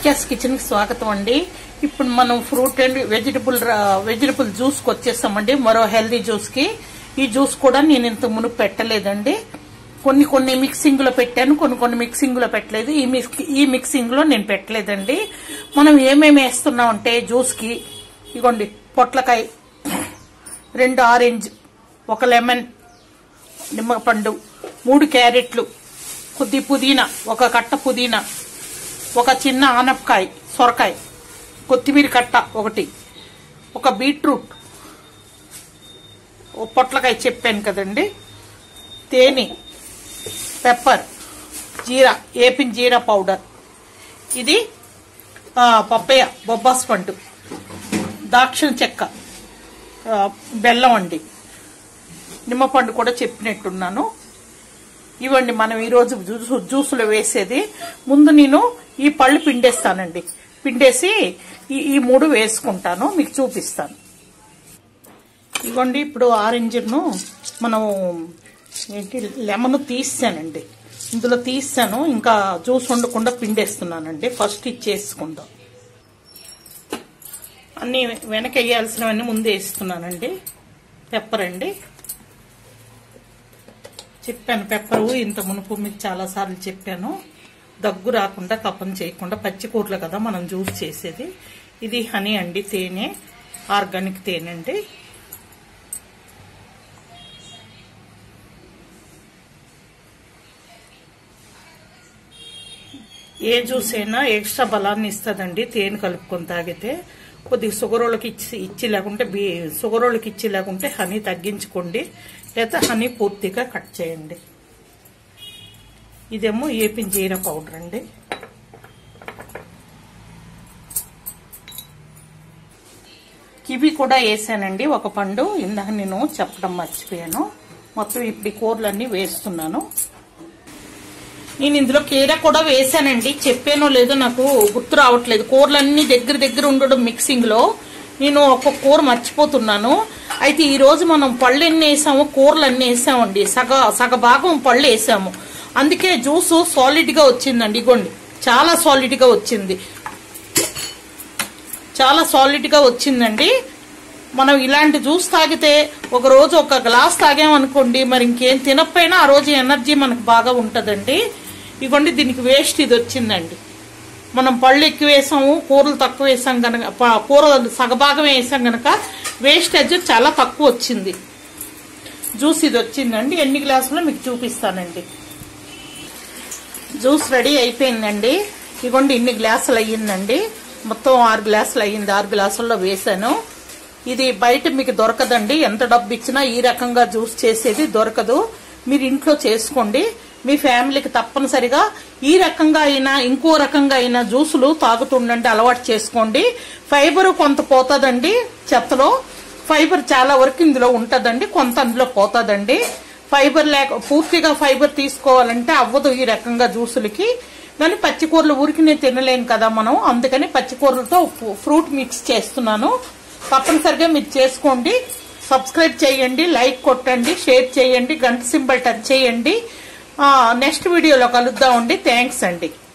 RK's kitchen కి స్వాగతం అండి ఇప్పుడు మనం fruit and vegetable vegetable juice కి వచ్చేసామండి మరో హెల్దీ జ్యూస్ కి ఈ జ్యూస్ కూడా నేను ఇంత మునుపు పెట్టలేదండి కొన్ని కొన్ని మిక్సింగ్ లో పెట్టాను కొన్ని కొన్ని మిక్సింగ్ లో పెట్టలేదు ఈ మిక్స్ ఈ మిక్సింగ్ లో నేను పెట్టలేదండి మనం ఏమేమి వేస్తున్నాం అంటే జ్యూస్ కి ఇగోండి పొట్లకాయ రెండు ఆరెంజ్ ఒక లెమన్ నిమ్మపండు మూడు క్యారెట్లు కొద్ది పుదీనా ఒక కట్ట పుదీనా ఒక చిన్న ఆనపకాయ సొరకాయ కొత్తిమీర కట్ట ఒకటి ఒక బీట్రూట్ ఓ పొట్లకాయ చెప్పాను కదండి తేనె పెప్పర్ జీరా ఏపిన్ జీరా పౌడర్ ఇది ఆ, పప్పయ్య బొబ్బాస్ పండు దాక్షిణ చెక్క ఆ, బెల్లం అండి నిమ్మపండు కూడా చెప్పినట్టున్నాను ఇవ్వండి మనం ఈరోజు జ్యూస్ జ్యూసులో వేసేది ముందు నేను ఈ పళ్ళు పిండేస్తానండి పిండేసి ఈ ఈ మూడు వేసుకుంటాను మీకు చూపిస్తాను ఇవ్వండి ఇప్పుడు ఆరెంజ్ను మనం ఏంటి లెమన్ తీసానండి ఇందులో తీసాను ఇంకా జ్యూస్ ఉండకుండా పిండేస్తున్నానండి ఫస్ట్ ఇచ్చేసుకుందాం అన్నీ వెనక వేయాల్సినవన్నీ ముందే వేస్తున్నానండి పెప్పర్ అండి చెప్పాను పెప్పరు ఇంత మునుపు మీకు చాలా సార్లు చెప్పాను దగ్గు రాకుండా కపం చేయకుండా పచ్చి కూరలు కదా మనం జ్యూస్ చేసేది ఇది హనీ అండి తేనె ఆర్గానిక్ తేనె అండి ఏ జ్యూస్ అయినా ఎక్స్ట్రా బలాన్ని ఇస్తుందండి తేనె కలుపుకొని తాగితే కొద్దిగా షుగర్ వాళ్ళకి ఇచ్చి ఇచ్చి లేకుంటే బీ షుగర్ వాళ్ళకి ఇచ్చి లేకుంటే హనీ తగ్గించుకోండి లేదా హనీ పూర్తిగా కట్ చేయండి ఇదేమో ఏపిన్ జీరా పౌడర్ అండి కివి కూడా వేసానండి ఒక పండు ఇందాక నేను చెప్పడం మర్చిపోయాను మొత్తం ఇప్పుడు ఈ కూరలన్నీ వేస్తున్నాను నేను ఇందులో కీర కూడా వేసానండి చెప్పానో లేదో నాకు గుర్తు రావట్లేదు కూరలన్నీ దగ్గర దగ్గర ఉండడం మిక్సింగ్ లో నేను ఒక కూర మర్చిపోతున్నాను అయితే ఈ రోజు మనం పళ్ళు ఎన్ని వేసాము కూరలు అన్ని వేసామండి సగ సగ భాగం పళ్ళు వేసాము అందుకే జ్యూస్ సాలిడ్ గా వచ్చిందండి ఇగోండి చాలా సాలిడ్ గా వచ్చింది చాలా సాలిడ్ గా వచ్చిందండి మనం ఇలాంటి జ్యూస్ తాగితే ఒక రోజు ఒక గ్లాస్ తాగామనుకోండి మరి ఇంకేం తినకపోయినా ఆ రోజు ఎనర్జీ మనకు బాగా ఉంటుందండి ఇవ్వండి దీనికి వేస్ట్ ఇది వచ్చిందండి మనం పళ్ళు ఎక్కువ వేసాము కూరలు తక్కువ వేసాం కనుక ప- కూర సగభాగం వేసాం కనుక వేస్టేజ్ చాలా తక్కువ వచ్చింది జ్యూస్ ఇది వచ్చిందండి ఎన్ని గ్లాసులో మీకు చూపిస్తానండి జ్యూస్ రెడీ అయిపోయిందండి ఇగోండి ఇన్ని గ్లాసులు అయ్యిందండి మొత్తం ఆరు గ్లాసులు అయ్యింది ఆరు గ్లాసుల్లో వేసాను ఇది బయట మీకు దొరకదండి ఎంత డబ్బు ఇచ్చినా ఈ రకంగా జ్యూస్ చేసేది దొరకదు మీరు ఇంట్లో చేసుకోండి మీ ఫ్యామిలీకి తప్పనిసరిగా ఈ రకంగా అయినా ఇంకో రకంగా అయినా జ్యూసులు తాగుతుండండి అలవాటు చేసుకోండి ఫైబర్ కొంత పోతుందండి చెత్తలో ఫైబర్ చాలా వరకు ఇందులో ఉంటదండి కొంత అందులో పోతుందండి ఫైబర్ లేక పూర్తిగా ఫైబర్ తీసుకోవాలంటే అవ్వదు ఈ రకంగా జ్యూసులకి కానీ పచ్చికూరలు ఊరికి నేను తినలేను కదా మనం అందుకని పచ్చికూరలతో ఫ్రూట్ మిక్స్ చేస్తున్నాను తప్పనిసరిగా మీరు చేసుకోండి సబ్స్క్రైబ్ చేయండి లైక్ కొట్టండి షేర్ చేయండి గంట సింబల్ టచ్ చేయండి నెక్స్ట్ వీడియోలో కలుద్దామండి థ్యాంక్స్ అండి